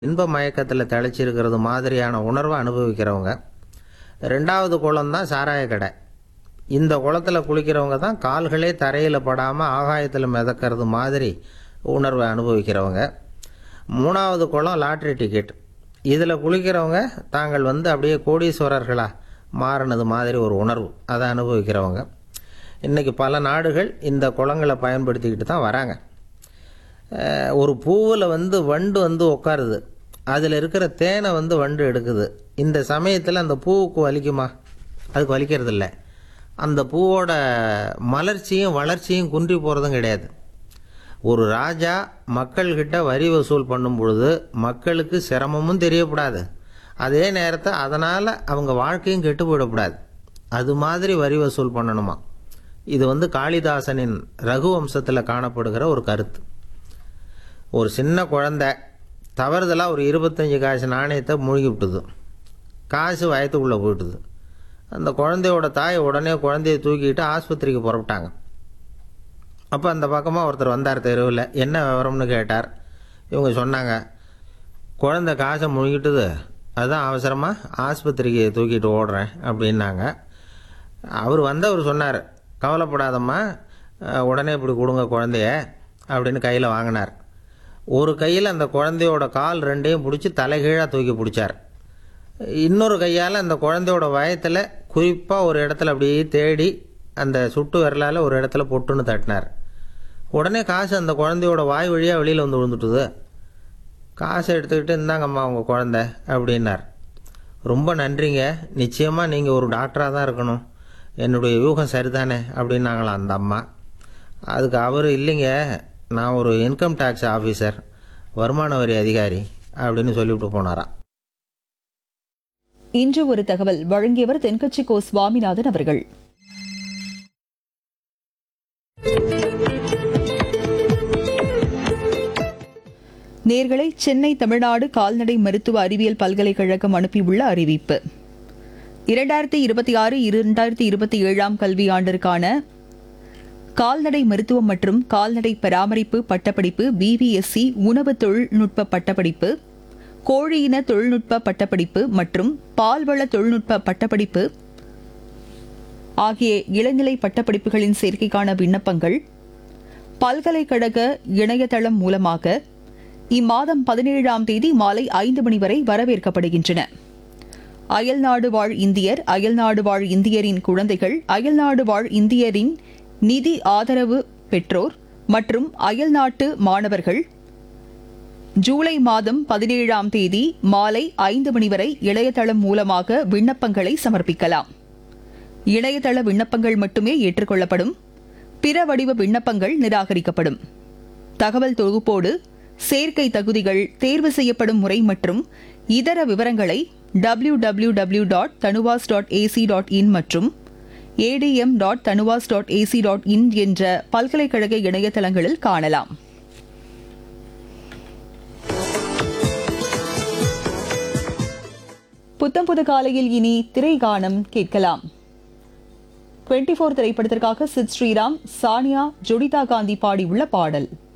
இன்ப மயக்கத்தில் திளைச்சிருக்கிறது மாதிரியான உணர்வை அனுபவிக்கிறவங்க ரெண்டாவது குளம் தான் சாராய கடை இந்த குளத்தில் குளிக்கிறவங்க தான் கால்களே தரையில் படாமல் ஆகாயத்தில் மிதக்கிறது மாதிரி உணர்வை அனுபவிக்கிறவங்க மூணாவது குளம் லாட்ரி டிக்கெட் இதில் குளிக்கிறவங்க தாங்கள் வந்து அப்படியே கோடீஸ்வரர்களாக மாறினது மாதிரி ஒரு உணர்வு அதை அனுபவிக்கிறவங்க இன்றைக்கி பல நாடுகள் இந்த குளங்களை பயன்படுத்திக்கிட்டு தான் வராங்க அஹ் ஒரு பூவில் வந்து வண்டு வந்து உட்காருது அதில் இருக்கிற தேனை வந்து வண்டு எடுக்குது இந்த சமயத்தில் அந்த பூவுக்கு வலிக்குமா அதுக்கு வலிக்கிறது இல்லை அந்த பூவோட மலர்ச்சியும் வளர்ச்சியும் குன்றி போகிறதும் கிடையாது ஒரு ராஜா மக்கள்கிட்ட வரி வசூல் பண்ணும் பொழுது மக்களுக்கு சிரமமும் தெரியக்கூடாது அதே நேரத்தை அதனால் அவங்க வாழ்க்கையும் கெட்டு போயிடக்கூடாது அது மாதிரி வரி வசூல் பண்ணணுமா இது வந்து காளிதாசனின் ரகுவம்சத்தில் காணப்படுகிற ஒரு கருத்து ஒரு சின்ன குழந்தை தவறுதலாக ஒரு இருபத்தஞ்சி காசு நாணயத்தை மூழ்கி விட்டுது காசு வயத்துக்குள்ளே போயிட்டுது அந்த குழந்தையோட தாய் உடனே குழந்தைய தூக்கிட்டு ஆஸ்பத்திரிக்கு புறப்பட்டாங்க அப்போ அந்த பக்கமாக ஒருத்தர் வந்தார் தெருவில் என்ன விவரம்னு கேட்டார் இவங்க சொன்னாங்க குழந்தை காசை முழுகிட்டுது அதுதான் அவசரமாக ஆஸ்பத்திரிக்கு தூக்கிட்டு ஓடுறேன் அப்படின்னாங்க அவர் வந்தவர் சொன்னார் கவலைப்படாதம்மா அஹ், உடனே இப்படி கொடுங்க குழந்தைய அப்படின்னு கையில் வாங்கினார் ஒரு கையில் அந்த குழந்தையோட கால் ரெண்டையும் பிடிச்சி தலைகீழாக தூக்கி பிடிச்சார் இன்னொரு கையால் அந்த குழந்தையோட வயத்தில் குறிப்பாக ஒரு இடத்துல அப்படியே தேடி அந்த சுட்டு விரலால் ஒரு இடத்துல பொட்டுன்னு தட்டினார் உடனே காசு அந்த குழந்தையோட வாய் வழியாக வெளியில் வந்து விழுந்துட்டுது காசை எடுத்துக்கிட்டு இந்தாங்கம்மா உங்கள் குழந்த அப்படின்னார் ரொம்ப நன்றிங்க நிச்சயமாக நீங்கள் ஒரு டாக்டராக தான் இருக்கணும் என்னுடைய யூகம் சரிதானே அப்படின்னாங்களாம் அந்த அம்மா அதுக்கு அவர் இல்லைங்க நான் ஒரு இன்கம் டேக்ஸ் ஆஃபீஸர் வருமான வரி அதிகாரி அப்படின்னு சொல்லிவிட்டு போனாராம் இன்று ஒரு தகவல் வழங்கியவர் தென்கட்சி கோ சுவாமிநாதன் அவர்கள் நேர்களை சென்னை தமிழ்நாடு கால்நடை மருத்துவ அறிவியல் பல்கலைக்கழகம் அனுப்பியுள்ள அறிவிப்பு இரண்டாயிரத்தி இருபத்தி ஆறு இரண்டாயிரத்தி இருபத்தி ஏழாம் கல்வியாண்டிற்கான கால்நடை மருத்துவம் மற்றும் கால்நடை பராமரிப்பு பட்டப்படிப்பு பிவிஎஸ்சி உணவு தொழில்நுட்ப பட்டப்படிப்பு கோழியின தொழில்நுட்ப பட்டப்படிப்பு மற்றும் பால்வள தொழில்நுட்ப பட்டப்படிப்பு ஆகிய இளநிலை பட்டப்படிப்புகளின் சேர்க்கைக்கான விண்ணப்பங்கள் பல்கலைக்கழக இணையதளம் மூலமாக இம்மாதம் பதினேழாம் தேதி மாலை ஐந்து மணி வரை வரவேற்கப்படுகின்றன அயல்நாடு வாழ் இந்தியர் அயல்நாடு வாழ் இந்தியரின் குழந்தைகள் அயல்நாடு வாழ் இந்தியரின் நிதி ஆதரவு பெற்றோர் மற்றும் அயல்நாட்டு மாணவர்கள் ஜூலை மாதம் பதினேழாம் தேதி மாலை ஐந்து மணி வரை இணையதளம் மூலமாக விண்ணப்பங்களை சமர்ப்பிக்கலாம் இணையதள விண்ணப்பங்கள் மட்டுமே ஏற்றுக்கொள்ளப்படும் பிற வடிவ விண்ணப்பங்கள் நிராகரிக்கப்படும் தகவல் தொகுப்போடு சேர்க்கை தகுதிகள் தேர்வு செய்யப்படும் முறை மற்றும் இதர விவரங்களை W W W dot TANUVAS dot AC dot in மற்றும் ADM dot TANUVAS dot AC dot in என்ற பல்கலைக்கழக இணையதளங்களில் காணலாம் புத்தம் புது காலையில் இனி திரைகானம் கேட்கலாம் டுவெண்ட்டி ஃபோர் திரைப்படத்திற்காக சித் ஸ்ரீராம் சானியா ஜொடிதா காந்தி பாடியுள்ள பாடல்